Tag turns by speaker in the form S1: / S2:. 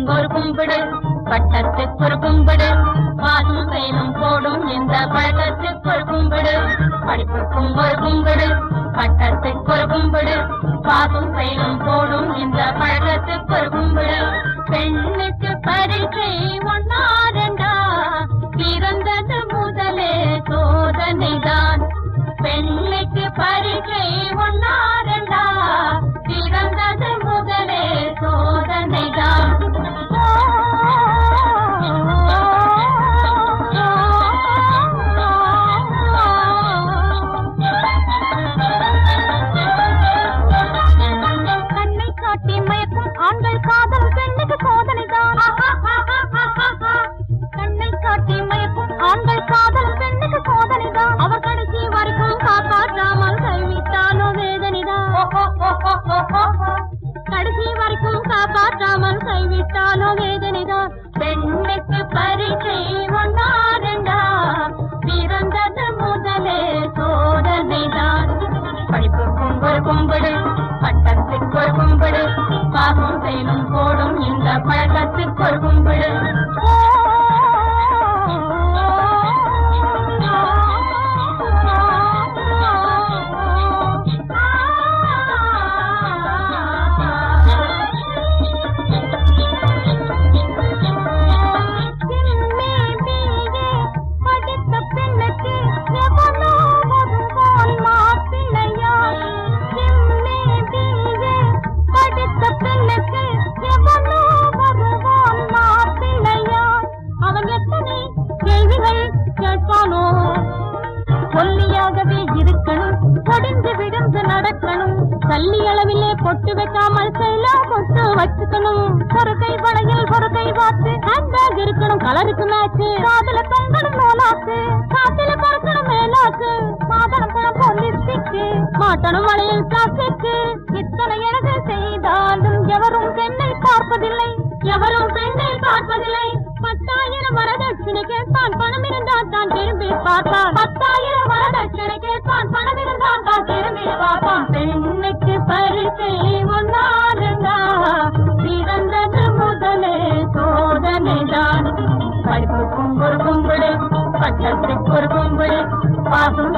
S1: படிப்புக்கும் ஒரு கும்பிடு பட்டத்துக்கு ஒரு கும்பிடு பாதும் செயலும் போடும் இந்த பழக்கத்துக்கு ஒரு கும்பிடு படிப்புக்கும் ஒரு கும்பிடு பட்டத்துக்கு ஒரு கும்பிடு பாதும் செயலும் போடும் இந்த பழக்கத்துக்கு ஒரு கும்பிடு பெண்ணுக்கு பரீட்சை ஒன்னா ரெண்டா பிறந்தது முதலே சோதனைதான் பெண்ணுக்கு பரீட்சை ஒன்னா ரெண்டா பிறந்தது முதலே சோதனைதான் கண்ணை காட்டி மயக்கும் ஆண்கள் காதல் பெண்ணுக்கு சோதனைதான் கண்ணை காட்டி மயக்கும் ஆண்கள் காதல் பெண்ணுக்கு சோதனைதான் அவர் கடைசி வரைக்கும் காப்பாற்றாமல் கைவிட்டாலோ வேதனைதான் கடைசி வரைக்கும் காப்பாற்றாமல் கைவிட்டாலோ வேதனைதான் பெண்ணுக்கு பரீட்சை ஒன்னா ரெண்டா பிறந்தது முதலே சோதனைதான் படிப்புக்கும் ஒரு கும்பிடு பட்டத்துக்கு ஒரு கும்பிடு பாசம் செயலும் போடும் இந்த பழக்கத்துக்கு ஒரு கும்பிடு படித்த பெண்ணுக்கு எவனோ வருவான் மாப்பிள்ளையா எம்ஏ பிஏ படித்த பெண்ணுக்கு எவனோ வருவான் மாப்பிள்ளையா அவன் எத்தனை கேள்விகள் கேட்பானோ ஒல்லியாகவே இருக்கணும் படிந்து விழுந்து நடக்கணும் தள்ளி அளவிலே பொட்டு வைக்காமல் கையில பொட்டு வச்சுக்கணும் ஒரு கை வளையல் ஒரு கை வாத்து ஹேண்ட்பேக் இருக்கணும் கலருக்கு மேட்ச் காதுல தொங்கணும் நோலாக்கு காத்துல பறக்கணும் மேலாக்கு மாதளம் பழம் பொலிஸ்டிக்கு மாட்டணும் வளையல் பிளாஸ்டிக்கு இத்தனை அழகு செய்தாலும் எவரும் பெண்ணை பார்ப்பதில்லை எவரும் பெண்ணை பார்ப்பதில்லை பத்தாயிரம் வரதட்சணை கேட்பான் பணம் இருந்தால் தான் திரும்பி பார்ப்பான் பத்தாயிரம் வரதட்சணை கேட்பான் பணம் இருந்தால் தான் திரும்பி பார்ப்பான் பெண்ணுக்கு பரிசை ஒன்னாருந்தா பிறந்தது முதலே சோதனைதான் படிப்புக்கும் ஒரு கும்பிடு பட்டத்துக்கு ஒரு கும்பிடு பாசம்